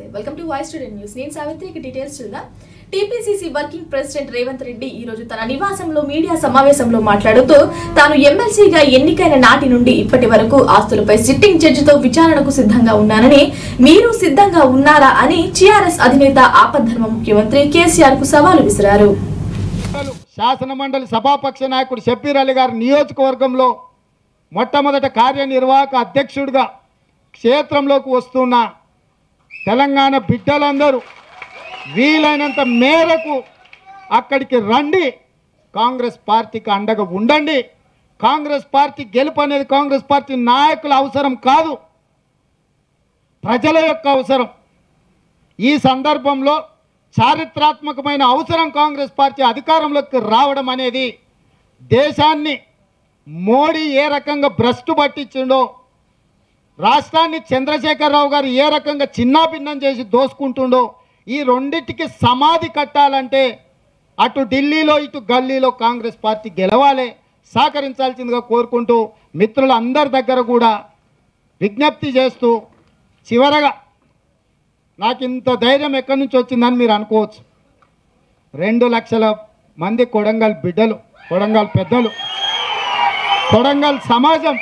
నమస్తే welcome to voice student news నేను సావిత్రి ఇక డీటెయిల్స్ చూద్దాం TPCC working president Revanth Reddy ఈ రోజు తన నివాసంలో మీడియా సమావేశంలో మాట్లాడుతూ తాను ఎమ్మెల్సీగా ఎన్నికైన నాటి నుండి ఇప్పటి వరకు ఆస్తులపై సిట్టింగ్ జడ్జితో విచారణకు సిద్ధంగా ఉన్నానని మీరు సిద్ధంగా ఉన్నారా అని టీఆర్ఎస్ అధినేత ఆపద్ధర్మ ముఖ్యమంత్రి కేసీఆర్ కు సవాలు విసిరారు శాసన మండలి సభాపక్ష నాయకుడు షబ్బీర్ అలీ గారి నియోజకవర్గంలో మొట్టమొదట కార్యనిర్వాహక అధ్యక్షుడిగా క్షేత్రంలోకి వస్తున్న తెలంగాణ బిడ్డలందరూ వీలైనంత మేరకు అక్కడికి రండి కాంగ్రెస్ పార్టీకి అండగా ఉండండి కాంగ్రెస్ పార్టీ గెలుపు అనేది కాంగ్రెస్ పార్టీ నాయకుల అవసరం కాదు ప్రజల యొక్క అవసరం ఈ సందర్భంలో చారిత్రాత్మకమైన అవసరం కాంగ్రెస్ పార్టీ అధికారంలోకి రావడం అనేది దేశాన్ని మోడీ ఏ రకంగా భ్రష్టు పట్టించిండో రాష్ట్రాన్ని చంద్రశేఖరరావు గారు ఏ రకంగా చిన్నాభిన్నం చేసి దోసుకుంటుండో ఈ రెండింటికి సమాధి కట్టాలంటే అటు ఢిల్లీలో ఇటు గల్లీలో కాంగ్రెస్ పార్టీ గెలవాలి సహకరించాల్సిందిగా కోరుకుంటూ మిత్రులందరి దగ్గర కూడా విజ్ఞప్తి చేస్తూ చివరగా నాకు ఇంత ధైర్యం ఎక్కడి నుంచి వచ్చిందని మీరు అనుకోవచ్చు రెండు లక్షల మంది కొడంగల్ బిడ్డలు కొడంగల్ పెద్దలు కొడంగల్ సమాజం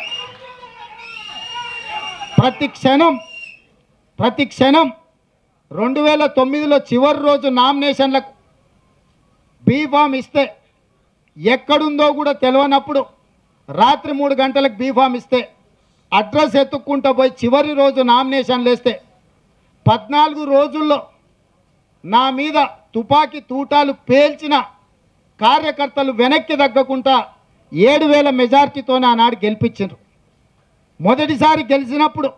ప్రతి క్షణం ప్రతి క్షణం రెండు వేల తొమ్మిదిలో చివరి రోజు నామినేషన్లకు బీఫామ్ ఇస్తే ఎక్కడుందో కూడా తెలియనప్పుడు రాత్రి మూడు గంటలకు బీఫామ్ ఇస్తే అడ్రస్ ఎత్తుక్కుంటూ పోయి చివరి రోజు నామినేషన్లు వేస్తే పద్నాలుగు రోజుల్లో నా మీద తుపాకీ తూటాలు పేల్చిన కార్యకర్తలు వెనక్కి తగ్గకుండా ఏడు వేల మెజార్టీతోనే ఆనాడు గెలిపించారు మొదటిసారి గెలిచినప్పుడు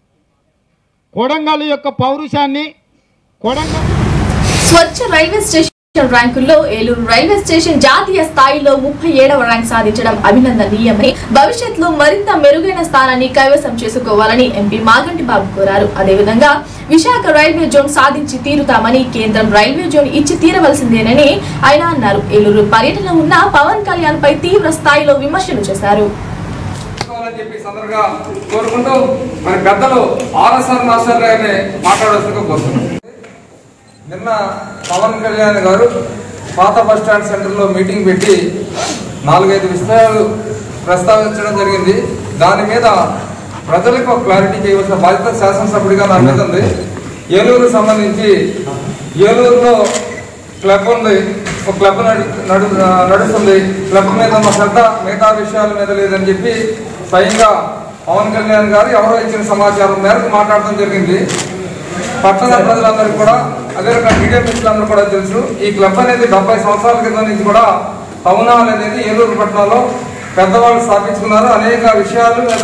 కొడంగల్ యొక్క పౌరుషాన్ని కొడంగల్ స్వచ్ఛ రైల్వే స్టేషన్ ర్యాంకుల్లో ఏలూరు రైల్వే స్టేషన్ జాతీయ స్థాయిలో ముప్పై ఏడవ ర్యాంక్ సాధించడం అభినందనీయమని భవిష్యత్తులో మరింత మెరుగైన స్థానాన్ని కైవసం చేసుకోవాలని ఎంపీ మాగంటి బాబు కోరారు అదేవిధంగా విశాఖ రైల్వే జోన్ సాధించి తీరుతామని కేంద్రం రైల్వే జోన్ ఇచ్చి తీరవలసిందేనని ఆయన అన్నారు ఏలూరు పర్యటనలో ఉన్న పవన్ కళ్యాణ్ పై తీవ్ర స్థాయిలో విమర్శలు చేశారు చేసుకోవాలని చెప్పి ఈ సందర్భంగా కోరుకుంటూ మరి పెద్దలు ఆర్ఎస్ఆర్ మాస్టర్ గారిని మాట్లాడాల్సిందిగా కోరుతున్నాం నిన్న పవన్ కళ్యాణ్ గారు పాత బస్ స్టాండ్ సెంటర్లో మీటింగ్ పెట్టి నాలుగైదు విషయాలు ప్రస్తావించడం జరిగింది దాని మీద ప్రజలకు ఒక క్లారిటీ చేయవలసిన బాధ్యత శాసనసభ్యుడిగా నా మీద ఉంది ఏలూరు సంబంధించి ఏలూరులో క్లబ్ ఉంది ఒక క్లబ్ నడు నడు- నడుస్తుంది క్లబ్ మీద ఉన్న శ్రద్ధ మిగతా విషయాల మీద లేదని చెప్పి స్వయంగా పవన్ కళ్యాణ్ గారు ఎవరో ఇచ్చిన సమాచారం మేరకు మాట్లాడడం జరిగింది పట్టణ ప్రజలందరికీ కూడా అదే రకంగా మీడియా మిత్రులందరూ కూడా తెలుసు ఈ క్లబ్ అనేది డెబ్బై సంవత్సరాల క్రితం నుంచి కూడా టౌన్ హాల్ అనేది ఏలూరు పట్టణంలో పెద్దవాళ్ళు స్థాపించుకున్నారు అనేక విషయాలు మీద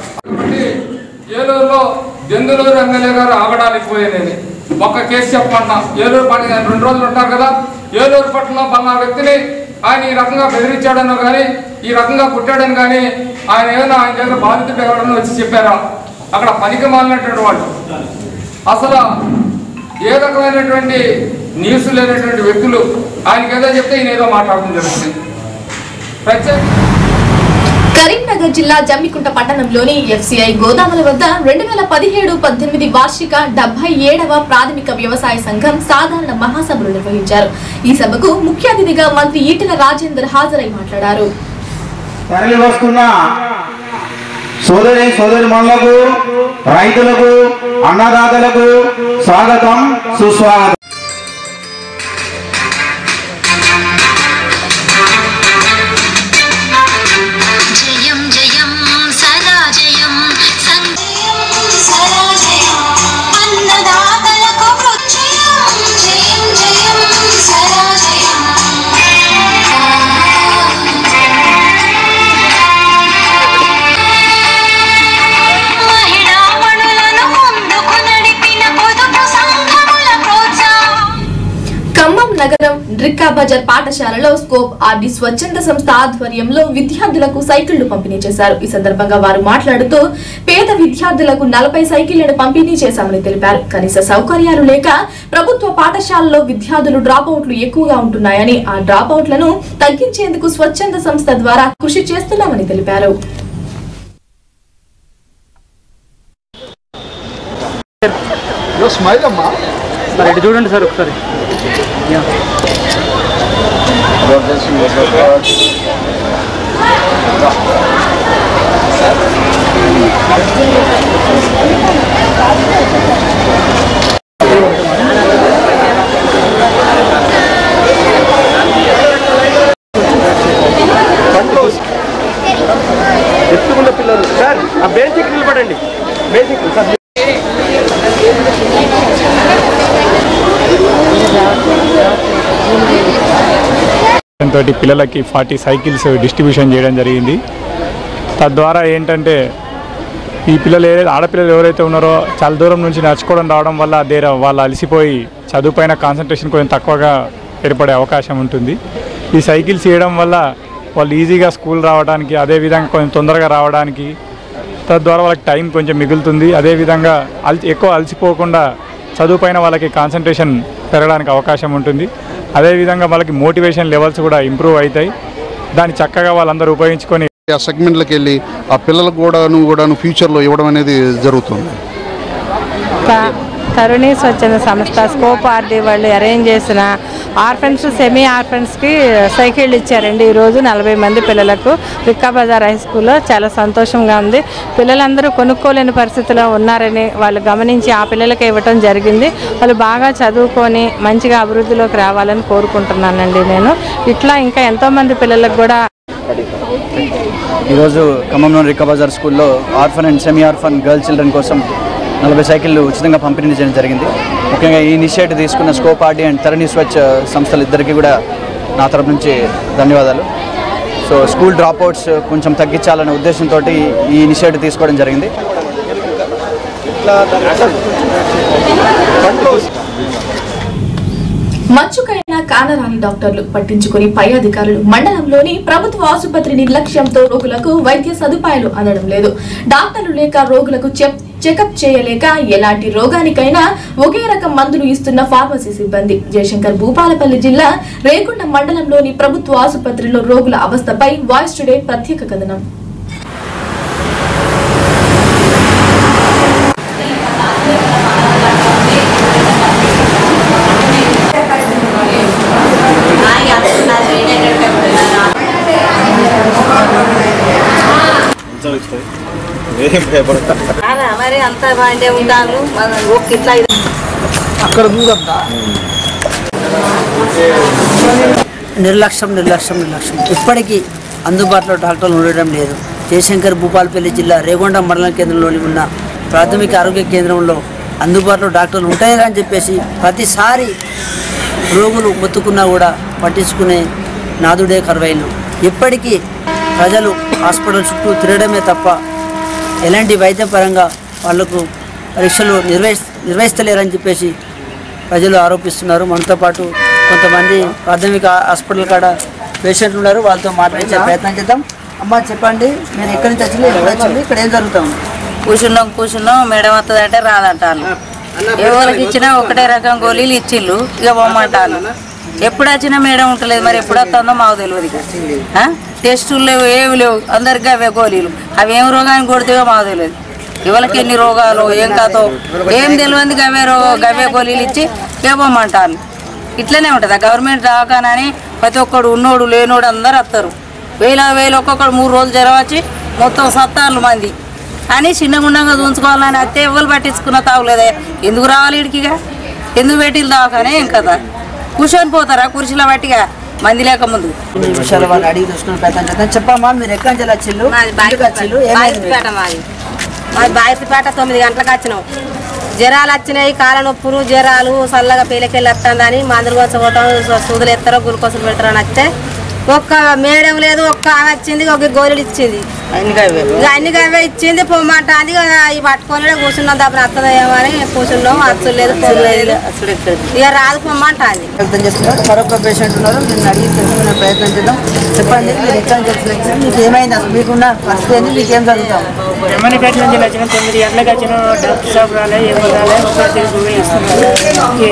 ఏలూరులో దెందులూరు ఎమ్మెల్యే గారు ఆగడానికి పోయేది ఒక్క కేసు చెప్పమన్నా ఏలూరు పట్టణ ఆయన రెండు రోజులు ఉంటారు కదా ఏలూరు పట్టణంలో పన్న వ్యక్తిని ఆయన ఈ రకంగా బెదిరించాడనో కానీ ఈ రకంగా పుట్టాడని కానీ ఆయన ఏమైనా ఆయన దగ్గర బాధితుడు ఎవరన్నా వచ్చి చెప్పారా అక్కడ పనికి మాలినటువంటి వాళ్ళు అసలు ఏ రకమైనటువంటి న్యూస్ లేనటువంటి వ్యక్తులు ఆయనకి ఏదో చెప్తే ఈయన ఏదో మాట్లాడడం జరుగుతుంది ప్రత్యేక కరీంనగర్ జిల్లా జమ్మికుంట పట్టణంలోని ఎఫ్సిఐ గోదాముల వద్ద రెండు వేల పదిహేడు పద్దెనిమిది వార్షిక డెబ్బై ఏడవ ప్రాథమిక వ్యవసాయ సంఘం సాధారణ మహాసభలు నిర్వహించారు ఈ సభకు ముఖ్య అతిథిగా మంత్రి ఈటెల రాజేందర్ హాజరై మాట్లాడారు తరలి వస్తున్న సోదరి సోదరి మనులకు రైతులకు అన్నదాతలకు స్వాగతం సుస్వాగతం జయం జయం సదా జయం సంజయం సదా జయం అన్నదాతలకు మృత్యుయం జయం జయం సదా జయం మహిళా మణులను ముందుకు నడిపిన పొదుపు సంఘముల ప్రోత్సాహం ఖమ్మం నగరం డ్రిక్కా బజార్ పాఠశాలలో స్కోప్ ఆర్డి స్వచ్ఛంద సంస్థ ఆధ్వర్యంలో విద్యార్థులకు సైకిళ్లు పంపిణీ చేశారు ఈ సందర్భంగా వారు మాట్లాడుతూ పేద విద్యార్థులకు నలభై సైకిళ్లను పంపిణీ చేశామని తెలిపారు కనీస సౌకర్యాలు లేక ప్రభుత్వ పాఠశాలలో విద్యార్థులు డ్రాప్ అవుట్లు ఎక్కువగా ఉంటున్నాయని ఆ డ్రాప్ అవుట్లను తగ్గించేందుకు స్వచ్ఛంద సంస్థ ద్వారా కృషి చేస్తున్నామని తెలిపారు లో స్మైల్ అమ్మా సార్ ఇటు చూడండి సార్ ఒకసారి ఎత్తుకున్న పిల్లలు సార్ ఆ బేసిక్ నిలబడండి బేసిక్ సార్ తోటి పిల్లలకి ఫార్టీ సైకిల్స్ డిస్ట్రిబ్యూషన్ చేయడం జరిగింది తద్వారా ఏంటంటే ఈ పిల్లలు ఏ ఆడపిల్లలు ఎవరైతే ఉన్నారో చాలా దూరం నుంచి నడుచుకోవడం రావడం వల్ల దేర వాళ్ళు అలసిపోయి చదువుపైన కాన్సన్ట్రేషన్ కొంచెం తక్కువగా ఏర్పడే అవకాశం ఉంటుంది ఈ సైకిల్స్ చేయడం వల్ల వాళ్ళు ఈజీగా స్కూల్ రావడానికి అదేవిధంగా కొంచెం తొందరగా రావడానికి తద్వారా వాళ్ళకి టైం కొంచెం మిగులుతుంది అదేవిధంగా అల్ ఎక్కువ అలసిపోకుండా చదువుపైన వాళ్ళకి కాన్సన్ట్రేషన్ పెరగడానికి అవకాశం ఉంటుంది అదేవిధంగా వాళ్ళకి మోటివేషన్ లెవెల్స్ కూడా ఇంప్రూవ్ అవుతాయి దాన్ని చక్కగా వాళ్ళందరూ ఉపయోగించుకొని ఆ సెగ్మెంట్లకు వెళ్ళి ఆ పిల్లలకు కూడాను కూడాను ఫ్యూచర్లో ఇవ్వడం అనేది జరుగుతుంది త- తరుణి స్వచ్ఛంద సంస్థ స్కోప్ ఆర్డీ వాళ్ళు అరేంజ్ చేసిన ఆర్ఫన్స్ సెమీ ఆర్ఫన్స్కి సైకిళ్ళు ఇచ్చారండి ఈరోజు నలభై మంది పిల్లలకు రిక్కా బజార్ హై స్కూల్లో చాలా సంతోషంగా ఉంది పిల్లలందరూ కొనుక్కోలేని పరిస్థితిలో ఉన్నారని వాళ్ళు గమనించి ఆ పిల్లలకి ఇవ్వటం జరిగింది వాళ్ళు బాగా చదువుకొని మంచిగా అభివృద్ధిలోకి రావాలని కోరుకుంటున్నానండి నేను ఇట్లా ఇంకా ఎంతోమంది పిల్లలకు కూడా ఈరోజు ఖమ్మంలోని రికా బజార్ స్కూల్లో orphan and semi orphan girl children కోసం నలభై సైకిళ్ళు ఉచితంగా పంపిణీ చేయడం జరిగింది ముఖ్యంగా ఈ ఇనిషియేటివ్ తీసుకున్న స్కోప్ ఆర్డీ అండ్ తరణి స్వచ్ఛ సంస్థలు ఇద్దరికీ కూడా నా తరపు నుంచి ధన్యవాదాలు సో స్కూల్ డ్రాప్ అవుట్స్ కొంచెం తగ్గించాలనే ఉద్దేశంతో ఈ ఇనిషియేటివ్ తీసుకోవడం జరిగింది మచ్చుకైన కానరాని డాక్టర్లు పట్టించుకుని పై అధికారులు మండలంలోని ప్రభుత్వ ఆసుపత్రి నిర్లక్ష్యంతో రోగులకు వైద్య సదుపాయాలు అందడం లేదు డాక్టర్లు లేక రోగులకు చెప్ చెకప్ చేయలేక ఎలాంటి రోగానికైనా ఒకే రకం మందులు ఇస్తున్న ఫార్మసీ సిబ్బంది జయశంకర్ భూపాలపల్లి జిల్లా రేగుండ మండలంలోని ప్రభుత్వ ఆసుపత్రిలో రోగుల అవస్థపై వాయిస్ టుడే ప్రత్యేక కథనం మరి అంత బాగుంటే ఉంటాను ఒక ఇట్లా నిర్లక్ష్యం నిర్లక్ష్యం నిర్లక్ష్యం ఇప్పటికీ అందుబాటులో డాక్టర్లు ఉండడం లేదు జయశంకర్ భూపాలపల్లి జిల్లా రేగొండ మండలం కేంద్రంలోని ఉన్న ప్రాథమిక ఆరోగ్య కేంద్రంలో అందుబాటులో డాక్టర్లు ఉంటాయని అని చెప్పేసి ప్రతిసారి రోగులు మొత్తుకున్నా కూడా పట్టించుకునే నాదుడే కరువైన ఇప్పటికీ ప్రజలు హాస్పిటల్ చుట్టూ తిరగడమే తప్ప ఎలాంటి వైద్యం పరంగా వాళ్లకు పరీక్షలు నిర్వహి నిర్వహిస్తలేరని చెప్పేసి ప్రజలు ఆరోపిస్తున్నారు మనతో పాటు కొంతమంది ప్రాథమిక హాస్పిటల్ కాడ పేషెంట్లు ఉన్నారు వాళ్ళతో మాట్లాడించే ప్రయత్నం చేద్దాం అమ్మ చెప్పండి మీరు ఎక్కడి నుంచి వచ్చింది ఎక్కడ వచ్చింది ఇక్కడ ఏం జరుగుతాం కూర్చున్నాం కూర్చున్నాం మేడం వస్తుందంటే రాదంటాను ఎవరికి ఇచ్చినా ఒకటే రకం గోళీలు ఇచ్చిళ్ళు ఇక పోమంటాను ఎప్పుడు వచ్చినా మేడం ఉంటలేదు మరి ఎప్పుడు వస్తుందో మాకు తెలియదు ఇక ఆ? టెస్టులు లేవు ఏమి లేవు అందరికి అవే గోళీలు అవి ఏం రోగానికి కొడితేవో మాకు తెలియదు ఎవరికి ఎన్ని రోగాలు ఏం కాదో ఏం తెలియదు గవే రో గవే గోళీలు ఇచ్చి ఇవ్వమంటాను ఇట్లనే ఉంటుంది ఆ గవర్నమెంట్ దవాఖానని ప్రతి ఒక్కడు ఉన్నోడు లేనోడు అందరు వస్తారు వేల వేలు ఒక్కొక్కడు మూడు రోజులు జ్వరం వచ్చి మొత్తం సత్తాలు మంది అని చిన్నగుండంగా చూసుకోవాలని అత్తే ఎవరు పట్టించుకున్న తావులేదే ఎందుకు రావాలి ఇడికిగా ఎందుకు పెట్టిలు దవాఖానే ఏం కదా కూర్చొని పోతారా కుర్చీలో పట్టిగా మంది లేక ముందు విషయాలు వాళ్ళు అడిగి చూసుకునే ప్రయత్నం చేద్దాం చెప్పమ్మా మీరు ఎక్కడి నుంచి వచ్చిల్లు ఎందుకు వచ్చిల్లు ఏమైంది మీకు? బాయిపేట మాది మాది బాయిపేట తొమ్మిది గంటలకు వచ్చినాం జ్వరాలు వచ్చినాయి కాళ్ళ నొప్పులు జ్వరాలు చల్లగా పేలకెళ్ళి వస్తుందని మందులు వచ్చపోవటం సూదులు ఎత్తారో గ్లూకోజులు పెడతారో అని వస్తే ఒక్క మేడం లేదు ఒక్క ఆమె వచ్చింది ఒక గోళీలు ఇచ్చింది అన్ని అవే. ఇక అన్ని అవే ఇచ్చింది పొమ్మంటాంది ఇక అవి పట్టుకొని కూర్చున్నాం దాని వస్తుందేమో అని కూర్చున్నాం అచ్చులు లేదు పొమ్ము లేదు అసలు ఎక్కడికి? ఇక రాదు పొమ్మంటాంది ప్రయత్నం చేస్తున్నారు మరొక పేషెంట్ ఉన్నారు నేను అడిగి తెలుసుకునే ప్రయత్నం చేద్దాం చెప్పండి మీరు ఎక్కడ తెలిసిన మీకు ఏమైంది అసలు మీకున్న పరిస్థితి ఏంది మీకు ఏం జరుగుతాం ఎమ్మనిపేట నుంచి వచ్చిన తొమ్మిది గంటలకు వచ్చిన డాక్టర్ షాప్ రాలే ఏమో రాలే ఒకసారి తిరిగి ఇస్తున్నారు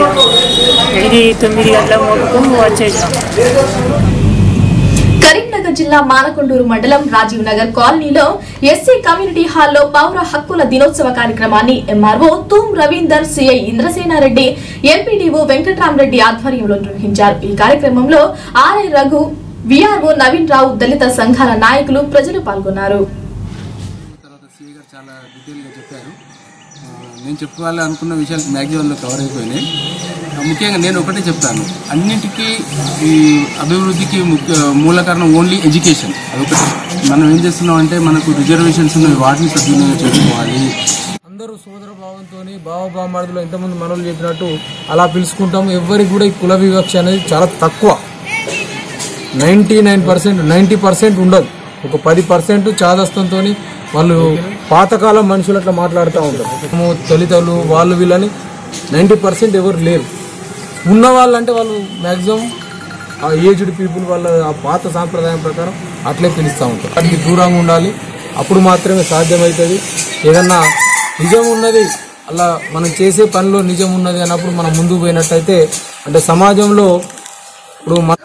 ఇది తొమ్మిది గంటల మోపుకు వచ్చేసాం కరీంనగర్ జిల్లా మానకొండూరు మండలం రాజీవ్ నగర్ కాలనీలో ఎస్సీ కమ్యూనిటీ హాల్లో పౌర హక్కుల దినోత్సవ కార్యక్రమాన్ని MRO Thoom Ravinder CI Indrasena Reddy MPDO Venkatrama Reddy ఆధ్వర్యంలో నిర్వహించారు ఈ కార్యక్రమంలో ఆర్ఐ రఘు విఆర్ఓ నవీన్ రావు దళిత సంఘాల నాయకులు ప్రజలు పాల్గొన్నారు తర్వాత సిఏ గారు చాలా డీటెయిల్గా చెప్పారు ఆ, నేను చెప్పుకోవాలి అనుకున్న విషయాలు మ్యాక్సిమంలో కవర్ అయిపోయినాయి ఆ, ముఖ్యంగా నేను ఒకటే చెప్తాను అన్నింటికీ ఈ అభివృద్ధికి ముఖ్య మూల కారణం ఓన్లీ ఎడ్యుకేషన్ అదొకటి మనం ఏం చేస్తున్నాం అంటే మనకు రిజర్వేషన్స్ ఉన్నాయి వాటిని సద్వినియోగం చేసుకోవాలి అందరూ సోదర భావంతో భావభామార్థులు ఎంతమంది మనలు చెప్పినట్టు అలా పిలుచుకుంటాం ఎవరికి కూడా ఈ కుల వివక్ష అనేది చాలా తక్కువ ninety nine percent ninety percent ఉండదు ఒక పది పర్సెంట్ చాదస్తంతో వాళ్ళు పాతకాలం మనుషులు అట్లా మాట్లాడుతూ ఉంటారు మేము దళితులు వాళ్ళు వీళ్ళని నైంటీ పర్సెంట్ ఎవరు లేరు ఉన్న వాళ్ళంటే వాళ్ళు మ్యాక్సిమం ఆ ఏజ్డ్ పీపుల్ వాళ్ళ ఆ పాత సాంప్రదాయం ప్రకారం అట్లే పిలుస్తూ ఉంటారు వాటికి దూరంగా ఉండాలి అప్పుడు మాత్రమే సాధ్యమవుతుంది ఏదన్నా నిజం ఉన్నది అలా మనం చేసే పనిలో నిజం ఉన్నది అన్నప్పుడు మనం ముందుకు పోయినట్టయితే అంటే సమాజంలో ఇప్పుడు మన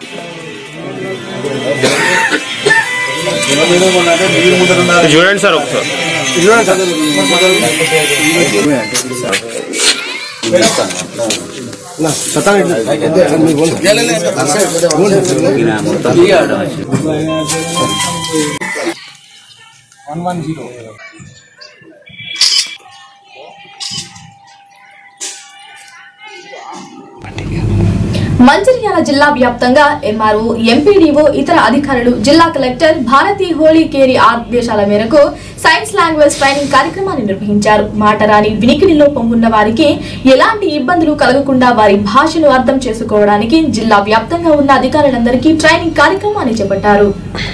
చూడండి సార్ ఒకసారి వన్ వన్ జీరో మంచిర్యాల జిల్లా వ్యాప్తంగా ఎంఆర్ఓ ఎంపీడీఓ ఇతర అధికారులు జిల్లా కలెక్టర్ భారతి హోళీ కేరి ఆదేశాల మేరకు సైన్స్ లాంగ్వేజ్ ట్రైనింగ్ కార్యక్రమాన్ని నిర్వహించారు మాటరాని వినికిడి లోపం ఉన్న వారికి ఎలాంటి ఇబ్బందులు కలగకుండా వారి భాషను అర్థం చేసుకోవడానికి జిల్లా వ్యాప్తంగా ఉన్న అధికారులందరికీ ట్రైనింగ్ కార్యక్రమాన్ని చేపట్టారు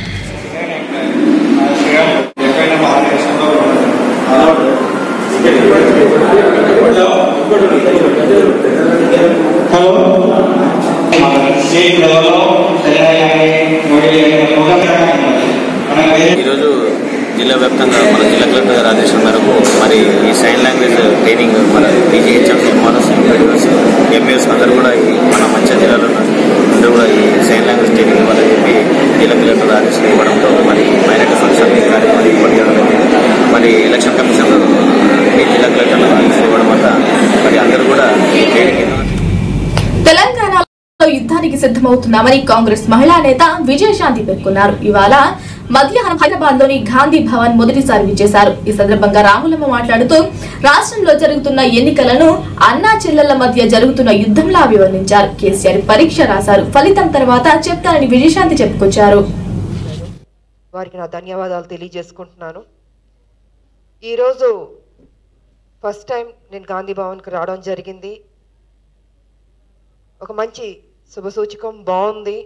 ఈరోజు జిల్లా వ్యాప్తంగా మన జిల్లా కలెక్టర్ గారి ఆదేశం మేరకు మరి ఈ సైన్ లాంగ్వేజ్ ట్రైనింగ్ మన టీజీహెచ్ఎఫ్ ఎంఆర్ఎస్ ఎంపీడీఎస్ ఎంఈఎస్ అందరూ కూడా ఈ మన మంచిర్యాల జిల్లాలో అందరూ కూడా ఈ సైన్ లాంగ్వేజ్ ట్రైనింగ్ ఇవ్వాలని చెప్పి జిల్లా కలెక్టర్ ఆదేశం ఇవ్వడంతో మరి మైనార్టీ ఫంక్షన్ ఈ కార్యక్రమాన్ని ఏర్పాటు చేయడం జరిగింది మరి ఎలక్షన్ కమిషన్ ఈ జిల్లా కలెక్టర్ ఆదేశం ఇవ్వడం వల్ల మరి అందరూ కూడా ఈ ట్రైనింగ్ తెలంగాణలో యుద్ధానికి సిద్ధమవుతున్నామని కాంగ్రెస్ మహిళా నేత విజయశాంతి పేర్కొన్నారు ఇవాళ మధ్యాహ్నం హైదరాబాద్ లోని గాంధీ భవన్ మొదటిసారి విచ్చేశారు ఈ సందర్భంగా రాములమ్మ మాట్లాడుతూ రాష్ట్రంలో జరుగుతున్న ఎన్నికలను అన్నా చెల్లెళ్ల మధ్య జరుగుతున్న యుద్ధంలా వివరించారు కేసీఆర్ పరీక్ష రాశారు ఫలితం తర్వాత చెప్తారని విజయశాంతి చెప్పుకొచ్చారు వారికి నా ధన్యవాదాలు తెలియజేసుకుంటున్నాను ఈరోజు ఫస్ట్ టైం నేను గాంధీ భవన్కి రావడం జరిగింది ఒక మంచి శుభసూచకం బాగుంది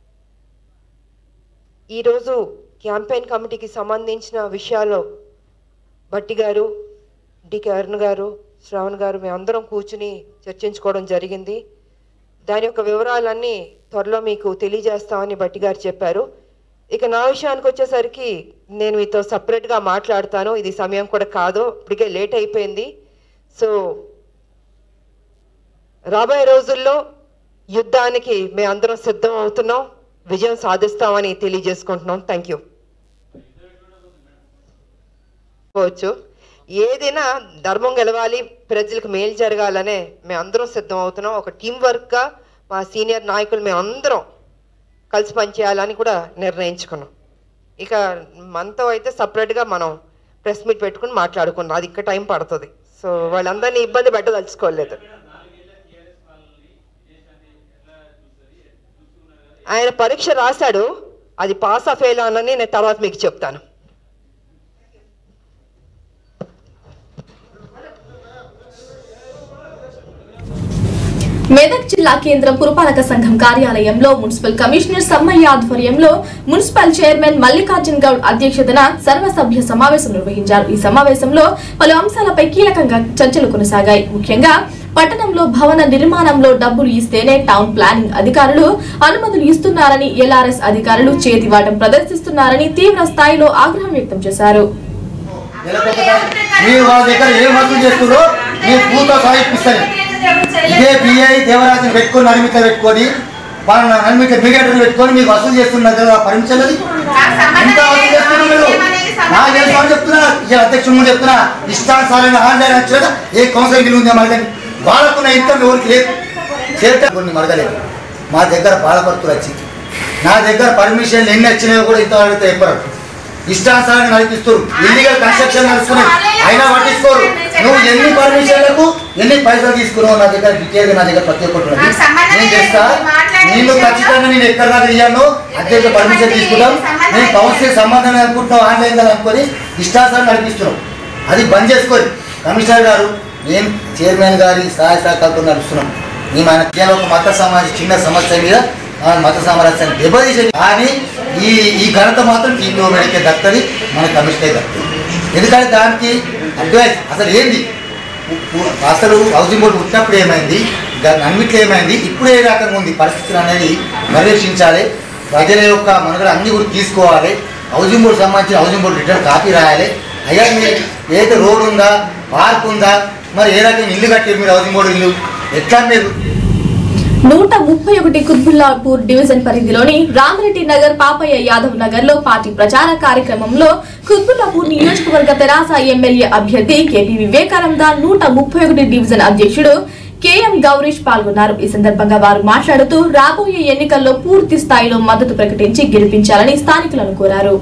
ఈరోజు క్యాంపెయిన్ కమిటీకి సంబంధించిన విషయాల్లో భట్టి గారు డికే అరుణ్ గారు శ్రవణ్ గారు మేము అందరం కూర్చుని చర్చించుకోవడం జరిగింది దాని యొక్క వివరాలన్నీ త్వరలో మీకు తెలియజేస్తామని భట్టి గారు చెప్పారు ఇక నా విషయానికి వచ్చేసరికి నేను మీతో సపరేట్గా మాట్లాడతాను ఇది సమయం కూడా కాదు ఇప్పటికే లేట్ అయిపోయింది సో రాబోయే రోజుల్లో యుద్ధానికి మేమందరం సిద్ధం అవుతున్నాం విజయం సాధిస్తామని తెలియజేసుకుంటున్నాం థ్యాంక్ యూ పోవచ్చు ఏదైనా ధర్మం గెలవాలి ప్రజలకు మేలు జరగాలనే మేమందరం సిద్ధం అవుతున్నాం ఒక టీం వర్క్గా మా సీనియర్ నాయకులు మేమందరం కలిసి పనిచేయాలని కూడా నిర్ణయించుకున్నాం ఇక మనతో అయితే సపరేట్గా మనం ప్రెస్ మీట్ పెట్టుకుని మాట్లాడుకున్నాం అది ఇంకా టైం పడుతుంది సో వాళ్ళందరినీ ఇబ్బంది పెట్టదలుచుకోలేదు ఆయన పరీక్ష రాశాడు అది పాస్ ఆ ఫెయిల్ అని నేను తర్వాత మీకు చెప్తాను మెదక్ జిల్లా కేంద్రం పురపాలక సంఘం కార్యాలయంలో మున్సిపల్ కమిషనర్ సమ్మయ్య ఆధ్వర్యంలో మున్సిపల్ చైర్మన్ మల్లికార్జున్ గౌడ్ అధ్యక్షతన సర్వసభ్య సమావేశం నిర్వహించారు ఈ సమావేశంలో పలు అంశాలపై కీలకంగా చర్చలు కొనసాగాయి ముఖ్యంగా పట్టణంలో భవన నిర్మాణంలో డబ్బులు ఇస్తేనే టౌన్ ప్లానింగ్ అధికారులు అనుమతులు ఇస్తున్నారని ఎల్ఆర్ఎస్ అధికారులు చేతివాటం ప్రదర్శిస్తున్నారని తీవ్ర స్థాయిలో ఆగ్రహం వ్యక్తం చేశారు మీరు వాళ్ళ దగ్గర ఏం వసూలు చేస్తున్నారో మీరు పూతో సాగిపిస్తారు ఇదే బిఐ దేవరాజుని పెట్టుకొని అనిమిత పెట్టుకొని వాళ్ళ అనిమిత మీడియేటర్ పెట్టుకొని మీకు వసూలు చేస్తున్నారు కదా భరించలేదు నాకు తెలుసు అని చెప్తున్నా ఈ అధ్యక్షుడు ముందు చెప్తున్నా ఇష్టానుసారంగా ఆన్లైన్ వచ్చాక ఏ కౌన్సిలింగ్ ఉంది మరగని వాళ్ళకున్న ఇన్కమ్ ఎవరికి లేదు చేత కొన్ని మరగలేదు మా దగ్గర బాలపడుతులు వచ్చి నా దగ్గర పర్మిషన్లు ఎన్ని వచ్చినాయో కూడా ఇంతవరకు చెప్పరు ఇష్టానుసారంగా నడిపిస్తారు ఇల్లీగల్ కన్స్ట్రక్షన్ నడుస్తున్నాయి అయినా పట్టించుకోరు నువ్వు ఎన్ని పర్మిషన్లకు ఎన్ని పైసలు తీసుకున్నావు నా దగ్గర డీటెయిల్గా నా దగ్గర ప్రతి ఒక్కటి ఉన్నది. నేను చేస్తా నేను ఖచ్చితంగా నేను ఎక్కడ దాకా ఇయ్యాను అధ్యక్ష పర్మిషన్ తీసుకుంటాం నేను కౌన్సిల్ సంబంధం అనుకుంటున్నావు ఆన్లైన్ కదా అనుకొని ఇష్టానుసారం నడిపిస్తున్నాం అది బంద్ చేసుకోరు కమిషనర్ గారు నేను చైర్మన్ గారి సహాయ సహకారంతో నడుస్తున్నాం మేము ఆయన కేవలం ఒక మత సమాజ చిన్న సమస్య మీద ఆ మత సామరస్యాన్ని దెబ్బతీసే కానీ ఈ ఈ ఘనత మాత్రం టీంలో మెడికే దక్కది మన కమిషనర్ దక్కది ఎందుకంటే దానికి అడ్వైస్ అసలు ఏంది ఉ- ఉ- అసలు హౌసింగ్ బోర్డు పుట్టినప్పుడు ఏమైంది దాని అన్నిట్లో ఏమైంది ఇప్పుడు ఏ రకంగా ఉంది పరిస్థితులు అనేది పర్యవేక్షించాలి ప్రజల యొక్క మనుగడ అన్ని కూడా తీసుకోవాలి హౌసింగ్ బోర్డు సంబంధించిన హౌసింగ్ బోర్డు రిటర్న్ కాపీ రాయాలి అయ్యా మీరు ఏదైతే రోడ్ ఉందా పార్క్ ఉందా మరి ఏ రకంగా ఇల్లు కట్టారు మీరు హౌసింగ్ బోర్డు ఇల్లు ఎట్లా మీరు నూట ముప్పై ఒకటి కుత్బుల్లాపూర్ డివిజన్ పరిధిలోని రామరెడ్డి నగర్ పాపయ్య యాదవ్ నగర్ లో పార్టీ ప్రచార కార్యక్రమంలో కుత్బుల్లాపూర్ నియోజకవర్గ తెరాస ఎమ్మెల్యే అభ్యర్థి కేపీ వివేకానంద నూట ముప్పై ఒకటి డివిజన్ అధ్యక్షుడు కేఎం గౌరీష్ పాల్గొన్నారు ఈ సందర్భంగా వారు మాట్లాడుతూ రాబోయే ఎన్నికల్లో పూర్తి స్థాయిలో మద్దతు ప్రకటించి గెలిపించాలని స్థానికులను కోరారు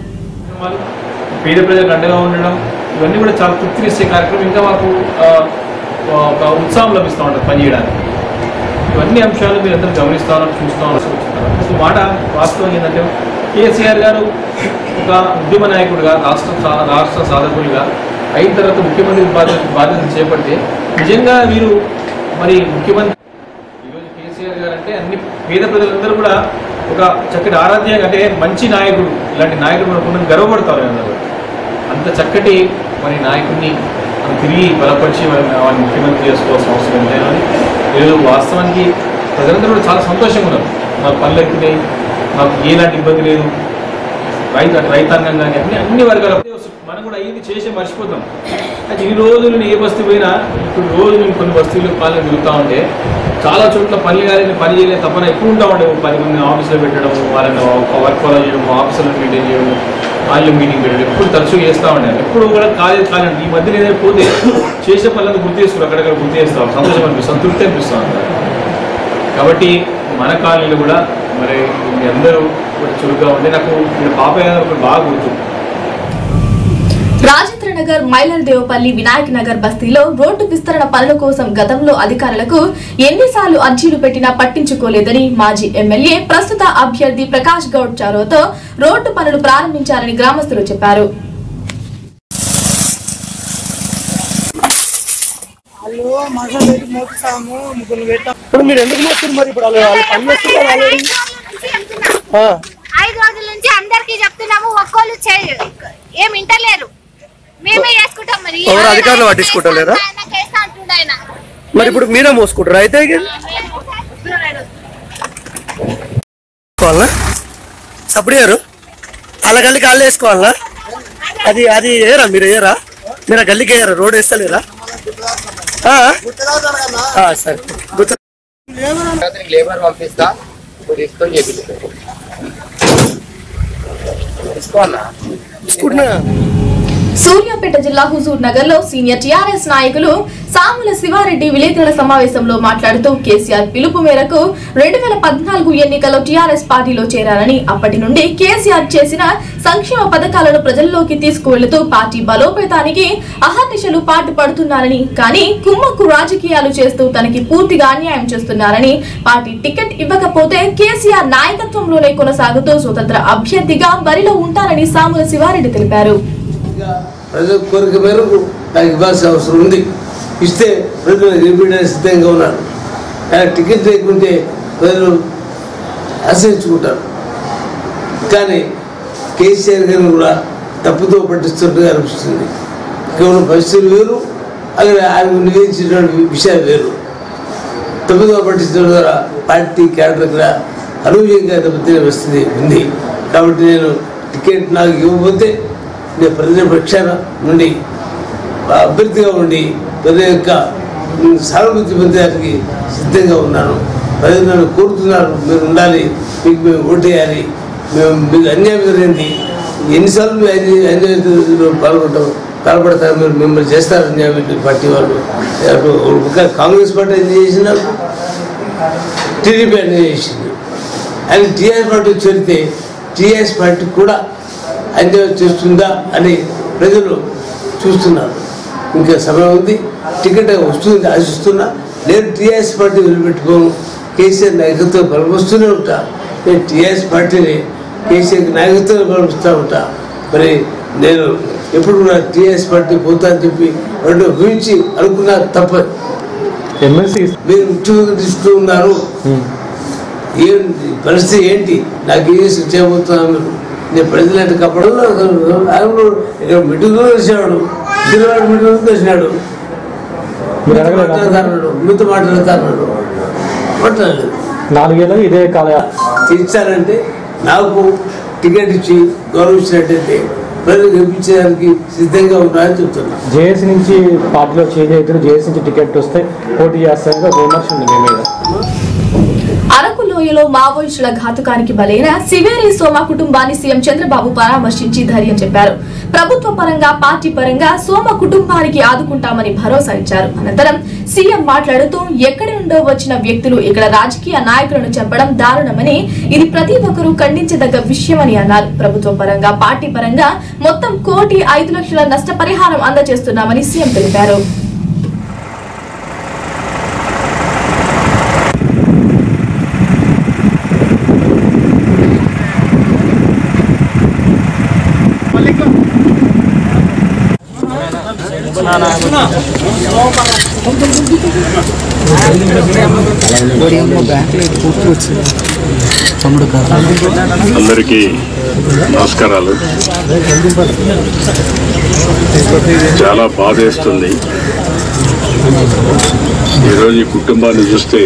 పేద ప్రజలకు అండగా ఉండడం ఇవన్నీ కూడా చాలా తృప్తినిచ్చే కార్యక్రమం ఇంకా మాకు ఆ, ఒక ఉత్సాహం లభిస్తూ ఉంటుంది పనిచేయడానికి ఇవన్నీ అంశాలు మీరు అందరూ గమనిస్తారని చూస్తామని సూచిస్తున్నారు ఒక మాట వాస్తవం ఏంటంటే కేసీఆర్ గారు ఒక ఉద్యమ నాయకుడిగా రాష్ట్ర సా- రాష్ట్ర సాధకుడిగా అయిన తర్వాత ముఖ్యమంత్రి బాధ్యత బాధ్యతలు చేపడితే నిజంగా వీరు మరి ముఖ్యమంత్రి ఈరోజు కేసీఆర్ గారు అంటే అన్ని పేద ప్రజలందరూ కూడా ఒక చక్కటి ఆరాధ్య అంటే మంచి నాయకుడు ఇలాంటి నాయకుడు మనకు ఉన్నందుకు గర్వపడతారు అందరూ అంత చక్కటి మరి నాయకుడిని మనం తిరిగి బలపరిచి వారిని వారిని ముఖ్యమంత్రి చేసుకోవాల్సిన అవసరం ఉందని ఈరోజు వాస్తవానికి ప్రజలందరూ కూడా చాలా సంతోషంగా ఉన్నారు మాకు పనులు ఎక్కున్నాయి మాకు ఎలాంటి ఇబ్బంది లేదు రైతు అటు రైతాంగం కానీ అన్ని అన్ని వర్గాల మనం కూడా అయ్యింది చేసి మర్చిపోతాం అయితే ఈ రోజులు నేను ఏ బస్తీ పోయినా ఇప్పుడు రోజు నేను కొన్ని బస్తీలు పాలన తిరుగుతూ ఉంటే చాలా చోట్ల పని కానీ పని చేయలేదు తప్పన ఎక్కువ ఉంటా ఉండే పది మంది ఆఫీసులో పెట్టడం వాళ్ళని వర్క్ ఫాలో చేయడం ఆఫీసులో మెయింటైన్ చేయడం వాళ్ళు మీటింగ్ పెట్టడం ఎప్పుడు తరచుగా చేస్తూ ఉండాలి ఎప్పుడు కూడా కాలేదు కాలేదు ఈ మధ్య ఏదైనా పోతే చేసే పనులను గుర్తు చేసుకుని అక్కడక్కడ గుర్తు చేస్తాం సంతోషం అనిపిస్తుంది సంతృప్తి అనిపిస్తూ ఉంటుంది కాబట్టి మన కాలనీలో కూడా మరి మీ అందరూ కూడా చురుగ్గా ఉంటే నాకు ఇక్కడ పాపయ్య గారు ఒకటి బాగా గుర్తు రాజేంద్ర నగర్ మైలర్దేవపల్లి వినాయక్ నగర్ బస్తీలో రోడ్డు విస్తరణ పనుల కోసం గతంలో అధికారులకు ఎన్నిసార్లు అర్జీలు పెట్టినా పట్టించుకోలేదని మాజీ ఎమ్మెల్యే ప్రస్తుత అభ్యర్థి ప్రకాష్ గౌడ్ చారోతో రోడ్డు పనులు ప్రారంభించారని గ్రామస్తులు చెప్పారు ఇప్పుడు మీరు ఎందుకు మోస్తారు మరి ఇప్పుడు వాళ్ళు వాళ్ళు పని చేస్తున్నారు ఆల్రెడీ ఆ. ఐదు రోజుల నుంచి అందరికి చెప్తున్నాము ఒక్కోళ్ళు చేయ ఏం వింటలేరు మేమే చేసుకుంటాం మరి ఎవరు అధికారులు పట్టించుకుంటలేరా ఆయన కేసు అంటుండు ఆయన మరి ఇప్పుడు మీరే మోసుకుంటారు అయితే ఇక? వేసుకోవాలా సప్పుడు వేయరు వాళ్ళ గల్లికి వాళ్ళు వేసుకోవాలా అది అది వేయరా మీరు వేయరా మీరు ఆ గల్లికి వేయరా రోడ్ వేస్తలేరా ఆ? ఆ, సరే గుర్తు లేబర్ పంపిస్తా ఇప్పుడు తీసుకొని చేపిస్తా తీసుకో అన్నా తీసుకుంటున్నా సూర్యాపేట జిల్లా హుజూర్ నగర్ లో సీనియర్ టీఆర్ఎస్ నాయకులు సాముల శివారెడ్డి విలేకరుల సమావేశంలో మాట్లాడుతూ కేసీఆర్ పిలుపు మేరకు రెండు వేల పద్నాలుగు ఎన్నికల్లో టీఆర్ఎస్ పార్టీలో చేరారని అప్పటి నుండి కేసీఆర్ చేసిన సంక్షేమ పథకాలను ప్రజల్లోకి తీసుకువెళుతూ పార్టీ బలోపేతానికి అహర్నిశలు పాటు పడుతున్నారని కానీ కుమ్మక్కు రాజకీయాలు చేస్తూ తనకి పూర్తిగా అన్యాయం చేస్తున్నారని పార్టీ టికెట్ ఇవ్వకపోతే కేసీఆర్ నాయకత్వంలోనే కొనసాగుతూ స్వతంత్ర అభ్యర్థిగా బరిలో ఉంటారని సాముల శివారెడ్డి తెలిపారు ప్రజల కోరిక మేరకు నాకు ఇవ్వాల్సిన అవసరం ఉంది ఇస్తే ప్రజలు రిపీట్ సిద్ధంగా ఉన్నారు కానీ టికెట్ లేకుంటే ప్రజలు ఆశ్రయించుకుంటారు కానీ కేసీఆర్ గారిని కూడా తప్పుతో పట్టిస్తున్నట్టుగా అనిపిస్తుంది కేవలం పరిస్థితులు వేరు అక్కడ ఆయన నివేదించినటువంటి విషయాలు వేరు తప్పుదో పట్టించడం ద్వారా పార్టీ క్యాడర్ దగ్గర అనూహ్యంగా దెబ్బతినే పరిస్థితి ఉంది కాబట్టి నేను టికెట్ నాకు ఇవ్వకపోతే నేను ప్రజల పక్షాన నుండి అభ్యర్థిగా ఉండి ప్రజల యొక్క సానుభూతి పొందడానికి సిద్ధంగా ఉన్నాను ప్రజలు నన్ను కోరుతున్నారు మీరు ఉండాలి మీకు మేము ఓటేయాలి మేము మీకు అన్యాయం జరిగింది ఎన్నిసార్లు మీరు ఐదు ఐదు ఐదు పాల్గొంటాం పాల్పడతారు మీరు మిమ్మల్ని చేస్తారని చెప్పి పార్టీ వాళ్ళు అటు ఒక కాంగ్రెస్ పార్టీ ఏం చేసినారు టీడీపీ అన్నీ చేసింది ఆయన టీఆర్ఎస్ పార్టీ చేరితే టీఆర్ఎస్ పార్టీ కూడా అన్యాయం చేస్తుందా అని ప్రజలు చూస్తున్నారు ఇంకా సమయం ఉంది టికెట్ వస్తుంది ఆశిస్తున్నా నేను టీఆర్ఎస్ పార్టీ వదిలిపెట్టుకోను కేసీఆర్ నాయకత్వం బలపరుస్తూనే ఉంటా నేను టీఆర్ఎస్ పార్టీని కేసీఆర్ నాయకత్వం బలపరుస్తూ ఉంటా మరి నేను ఎప్పుడు కూడా టీఆర్ఎస్ పార్టీ పోతా అని చెప్పి రెండు ఊహించి అనుకున్నా తప్ప ఎమ్మెల్సీ మీరు ముఖ్యమంత్రి తీసుకుంటూ ఉన్నారు ఏంటి పరిస్థితి ఏంటి నాకు ఏ శిక్ష చేయబోతున్నాను నేను ప్రజలంటే కప్పడం ఆయన ఇక్కడ మీటింగ్లో కలిసాడు తిరువాడు మీటింగ్లో కలిసినాడు మీరు అడగలేదా? మాట్లాడతాడు మీతో మాట్లాడతాడు మాట్లాడలేదు నాలుగేళ్ళు ఇదే కాల ఇచ్చారంటే నాకు టికెట్ ఇచ్చి గౌరవించినట్టయితే ప్రజలు గెలిపించడానికి సిద్ధంగా ఉన్నారని చెప్తున్నా జేఏసీ నుంచి పార్టీలో చేంజ్ అవుతారు జేఏసీ నుంచి టికెట్ వస్తే పోటీ చేస్తారని ఒక విమర్శ ఉంది మీ మీద అరకు లోయలో మావోయిస్టుల ఘాతుకానికి బలైన సివేరి సోమ కుటుంబాన్ని సీఎం చంద్రబాబు పరామర్శించి ధైర్యం చెప్పారు ప్రభుత్వ పరంగా పార్టీ పరంగా సోమ కుటుంబానికి ఆదుకుంటామని భరోసా ఇచ్చారు అనంతరం సీఎం మాట్లాడుతూ ఎక్కడి నుండో వచ్చిన వ్యక్తులు ఇక్కడ రాజకీయ నాయకులను చెప్పడం దారుణమని ఇది ప్రతి ఒక్కరూ ఖండించదగ్గ విషయమని అన్నారు ప్రభుత్వ పరంగా పార్టీ పరంగా మొత్తం కోటి ఐదు లక్షల నష్టపరిహారం అందజేస్తున్నామని సీఎం తెలిపారు అందరికీ నమస్కారాలు చాలా బాధేస్తుంది ఈరోజు ఈ కుటుంబాన్ని చూస్తే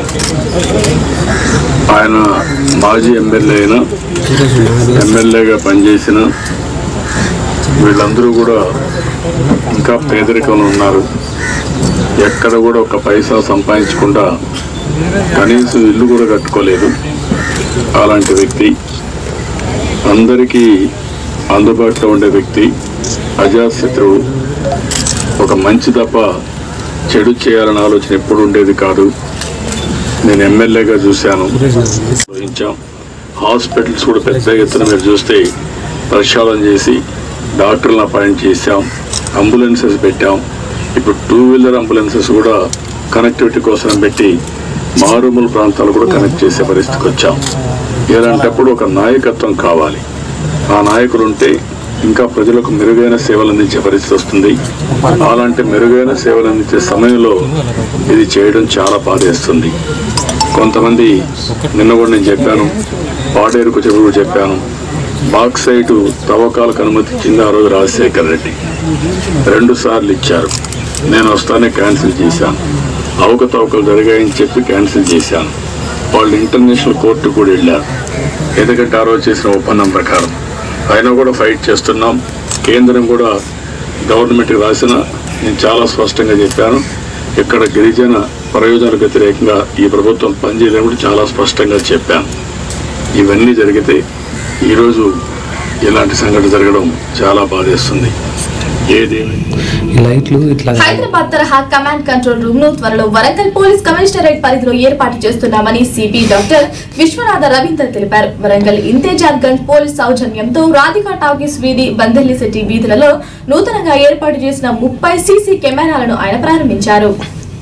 ఆయన మాజీ ఎమ్మెల్యే అయినా ఎమ్మెల్యేగా పనిచేసిన వీళ్ళందరూ కూడా ఇంకా పేదరికంలో ఉన్నారు ఎక్కడ కూడా ఒక పైసా సంపాదించకుండా కనీసం ఇల్లు కూడా కట్టుకోలేదు అలాంటి వ్యక్తి అందరికీ అందుబాటులో ఉండే వ్యక్తి అజాశత్రువు ఒక మంచి తప్ప చెడు చేయాలన్న ఆలోచన ఎప్పుడు ఉండేది కాదు నేను ఎమ్మెల్యేగా చూశాను నిర్వహించాం హాస్పిటల్స్ కూడా పెద్ద ఎత్తున మీరు చూస్తే ప్రక్షాళన చేసి డాక్టర్లను అపాయింట్ చేశాం అంబులెన్సెస్ పెట్టాం ఇప్పుడు టూ వీలర్ అంబులెన్సెస్ కూడా కనెక్టివిటీ కోసం పెట్టి మారుమూల ప్రాంతాలు కూడా కనెక్ట్ చేసే పరిస్థితికి వచ్చాం ఇలాంటప్పుడు ఒక నాయకత్వం కావాలి ఆ నాయకులు ఉంటే ఇంకా ప్రజలకు మెరుగైన సేవలు అందించే పరిస్థితి వస్తుంది అలాంటి మెరుగైన సేవలు అందించే సమయంలో ఇది చేయడం చాలా బాధేస్తుంది కొంతమంది నిన్న కూడా నేను చెప్పాను పాడేరుకు చెప్పి కూడా చెప్పాను బాక్సైట్ తవ్వకాలకు అనుమతి ఇచ్చింది ఆ రోజు రాజశేఖర్ రెడ్డి రెండు సార్లు ఇచ్చారు నేను వస్తానే క్యాన్సిల్ చేశాను అవకతవకలు జరిగాయని చెప్పి క్యాన్సిల్ చేశాను వాళ్ళు ఇంటర్నేషనల్ కోర్టు కూడా వెళ్ళారు ఎందుకంటే ఆ రోజు చేసిన ఒప్పందం ప్రకారం అయినా కూడా ఫైట్ చేస్తున్నాం కేంద్రం కూడా గవర్నమెంట్కి రాసిన నేను చాలా స్పష్టంగా చెప్పాను ఇక్కడ గిరిజన ప్రయోజనాలకు వ్యతిరేకంగా ఈ ప్రభుత్వం పనిచేయదని కూడా చాలా స్పష్టంగా చెప్పాను ఇవన్నీ జరిగితే ఈరోజు ఇలాంటి సంఘటన జరగడం చాలా బాధేస్తుంది ఏదేమైనా లైట్లు ఇట్లా హైదరాబాద్ తరహా కమాండ్ కంట్రోల్ రూమ్ ను త్వరలో వరంగల్ పోలీస్ కమిషనరేట్ పరిధిలో ఏర్పాటు చేస్తున్నామని సిపి డాక్టర్ విశ్వనాథ రవీందర్ తెలిపారు వరంగల్ ఇంతేజాద్ గంజ్ పోలీస్ సౌజన్యంతో రాధికా టాకీస్ వీధి బందెల్లి సిటీ వీధులలో నూతనంగా ఏర్పాటు చేసిన ముప్పై సీసీ కెమెరాలను ఆయన ప్రారంభించారు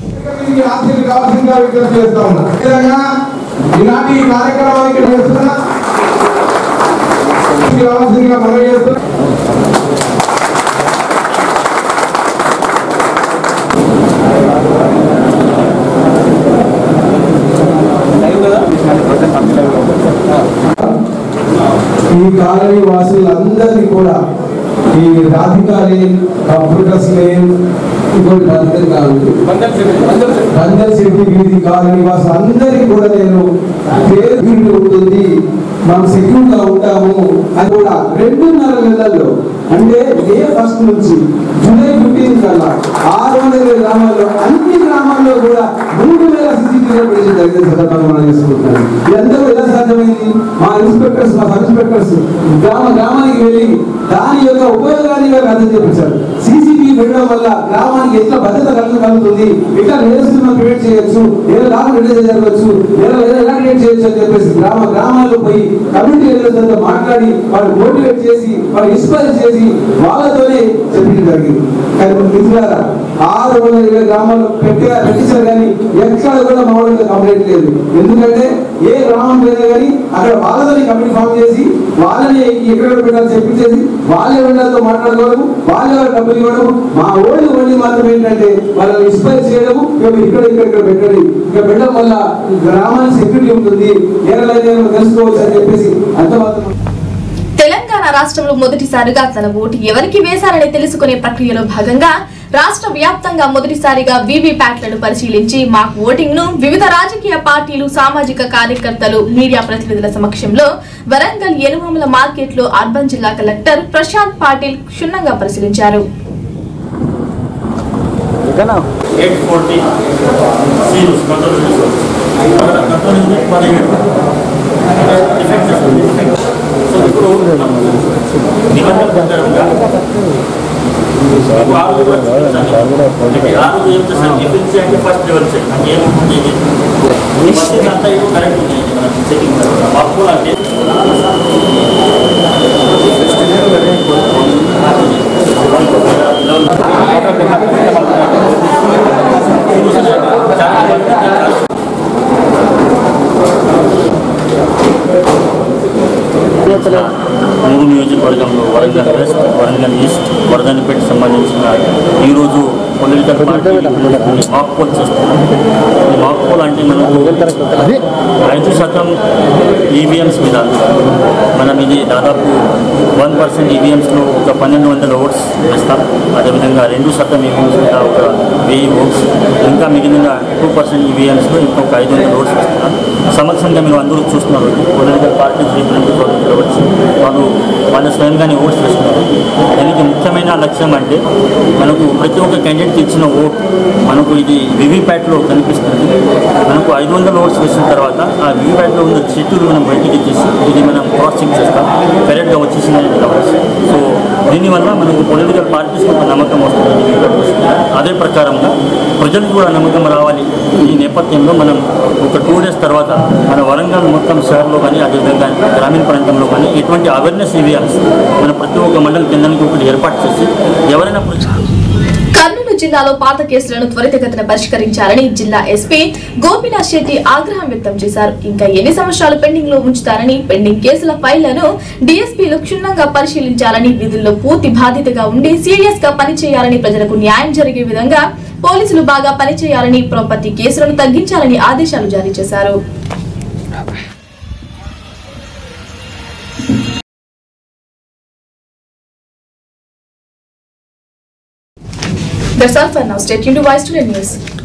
ఇలాంటి కార్యక్రమానికి చేస్తున్నా కావాల్సిందిగా మనం చేస్తున్నా ఈ కాలనీ వాసులందరినీ కూడా ఈ రాధికా లేన్ కంప్యూటర్స్ లేన్ ఇంకోటి బందర్ కాదు బందర్ సిటీ వీధి కాలనీ వాసులు అందరికీ కూడా నేను పేరు వీళ్ళు ఉంటుంది మనం సెక్యూర్ గా ఉంటాము అది కూడా రెండున్నర నెలల్లో అంటే మే ఫస్ట్ నుంచి జూలై ఫిఫ్టీన్ కల్లా ఆరు వందల ఇరవై గ్రామాల్లో అన్ని గ్రామాల్లో కూడా మూడు వేల సీసీటీవీ పెట్టి జరిగిన సందర్భంగా మనం చేసుకుంటున్నాం ఇదంతా కూడా ఎలా సాధ్యమైంది మా ఇన్స్పెక్టర్స్ మా సబ్ ఇన్స్పెక్టర్స్ గ్రామ గ్రామానికి వెళ్ళి దాని యొక్క ఉపయోగాన్ని వారికి అర్థం చేపించారు సీసీటీవీ పెట్టడం వల్ల గ్రామానికి ఎట్లా భద్రత కలుగు కలుగుతుంది ఎట్లా నేరస్తులను ప్రివెంట్ చేయొచ్చు నేర లాభం రిలీజ్ జరగవచ్చు నేర ఎలా క్రియేట్ చేయొచ్చు అని చెప్పేసి గ్రామ గ్రామాల్లో పోయి కమ్యూనిటీ లీడర్లతో మాట్లాడి వాళ్ళు మోటివేట్ చేసి వాళ్ళు ఇన్స్పైర్ చేసి వాళ్ళతోనే చెప్పించడం జరిగింది కానీ మిత్రులారా ఆరు వందల ఇరవై గ్రామాల్లో పెట్టిగా పెట్టించారు కానీ ఎక్కడ కూడా మా ఊళ్ళో కంప్లైంట్ లేదు ఎందుకంటే ఏ గ్రామం పోయినా కానీ అక్కడ వాళ్ళతోనే కమిటీ ఫామ్ చేసి వాళ్ళని ఎక్కడ పెట్టాలి చెప్పించేసి వాళ్ళే వాళ్ళతో మాట్లాడుకోవడం వాళ్ళే వాళ్ళ డబ్బులు ఇవ్వడం మా ఓళ్ళు ఓన్లీ మాత్రం ఏంటంటే వాళ్ళని ఇన్స్పైర్ చేయడము ఇక ఇక్కడ ఇక్కడ ఇక్కడ పెట్టండి ఇక పెట్టడం వల్ల గ్రామానికి సెక్యూరిటీ ఉంటుంది ఏరలైతే తెలుసుకోవచ్చు అని చెప్పేసి అంత మాత్రం తెలంగాణ రాష్ట్రంలో మొదటిసారిగా తన ఓటు ఎవరికి వేశారని తెలుసుకునే ప్రక్రియలో భాగంగా రాష్ట్ర వ్యాప్తంగా మొదటిసారిగా వీవీప్యాట్లను పరిశీలించి మాక్ ఓటింగ్ ను వివిధ రాజకీయ పార్టీలు సామాజిక కార్యకర్తలు మీడియా ప్రతినిధుల సమక్షంలో వరంగల్ ఎనుమముల మార్కెట్ లో అర్బన్ జిల్లా కలెక్టర్ ప్రశాంత్ పాటిల్ క్షుణ్ణంగా పరిశీలించారు eight forty seals control control unit పదిహేడు డిఫెక్ట్ చేస్తుంది సో ఇప్పుడు నిబంధన ప్రకారంగా మీకు ఆరు రోజులు వచ్చింది. ఆరు రోజులు ఏం చేస్తారు ఎఫిషియన్సీ అంటే ఫస్ట్ లెవెల్ చెక్ అంటే ఏముంటుంది ఇది ఈ మధ్య అంతా ఏదో కరెక్ట్ ఉంది ఇది మనం చెకింగ్ తర్వాత మాకు అంటే మూడు నియోజకవర్గంలో వరంగల్ వెస్ట్ వరంగల్ ఈస్ట్ వరదనిపేట సంబంధించిన ఈరోజు పొలిటికల్ పార్టీ మాక్ పోల్ చేస్తున్నాం ఈ మాక్ పోల్ అంటే మనకు ఐదు శాతం ఈవీఎంస్ మీద మనం ఇది దాదాపు వన్ పర్సెంట్ ఈవీఎంస్లో ఒక పన్నెండు వందల ఓట్స్ వేస్తాం అదేవిధంగా రెండు శాతం ఈవీఎంస్ మీద ఒక వెయ్యి ఓట్స్ ఇంకా మిగిలిన టూ పర్సెంట్ ఈవీఎంస్లో ఇంకొక ఐదు వందల ఓట్స్ వేస్తున్నారు సమక్షంగా మీరు అందరూ చూస్తున్నారు పొలిటికల్ పార్టీస్ రిప్రజెంటేటివ్ వచ్చి వాళ్ళు వాళ్ళు స్వయంగానే ఓట్స్ వేస్తున్నారు దీనికి ముఖ్యమైన లక్ష్యం అంటే మనకు ప్రతి ఒక్క క్యాండిడేట్కి ఇచ్చిన ఓట్ మనకు ఇది వివిప్యాట్లో కనిపిస్తుంది మనకు ఐదు వందల ఓట్స్ వేసిన తర్వాత ఆ వివిప్యాట్లో ఉన్న సీట్లు మనం బయటికి తీసి ఇది మనం క్రాస్ చెక్ చేస్తాం కరెక్ట్గా వచ్చేసిన సో దీనివల్ల మనకు పొలిటికల్ పార్టీస్ ఒక నమ్మకం వస్తుంది ఈ VVPAT వస్తుంది. అదే ప్రకారంగా ప్రజలకు కూడా నమ్మకం రావాలి ఈ నేపథ్యంలో మనం ఒక టూ డేస్ తర్వాత మన వరంగల్ మొత్తం షహర్లో కానీ అదేవిధంగా గ్రామీణ ప్రాంతంలో కానీ ఎటువంటి అవేర్నెస్ ఈవీఎంస్ మన ప్రతి ఒక్క మండల కేంద్రానికి ఒకటి ఏర్పాటు చేసి ఎవరైనా ప్రజలు కర్నూలు జిల్లాలో పాత కేసులను త్వరితగతిన పరిష్కరించాలని జిల్లా ఎస్పీ గోపీనాథ్ శెట్టి ఆగ్రహం వ్యక్తం చేశారు ఇంకా ఎన్ని సంవత్సరాలు పెండింగ్ లో ఉంచుతారని పెండింగ్ కేసుల ఫైళ్లను డీఎస్పీలు క్షుణ్ణంగా పరిశీలించాలని విధుల్లో పూర్తి బాధ్యతగా ఉండి సీరియస్ గా పనిచేయాలని ప్రజలకు న్యాయం జరిగే విధంగా పోలీసులు బాగా పనిచేయాలని ప్రాపర్టీ కేసులను తగ్గించాలని ఆదేశాలు జారీ చేశారు That's all for now. Stay tuned to Vice Today News.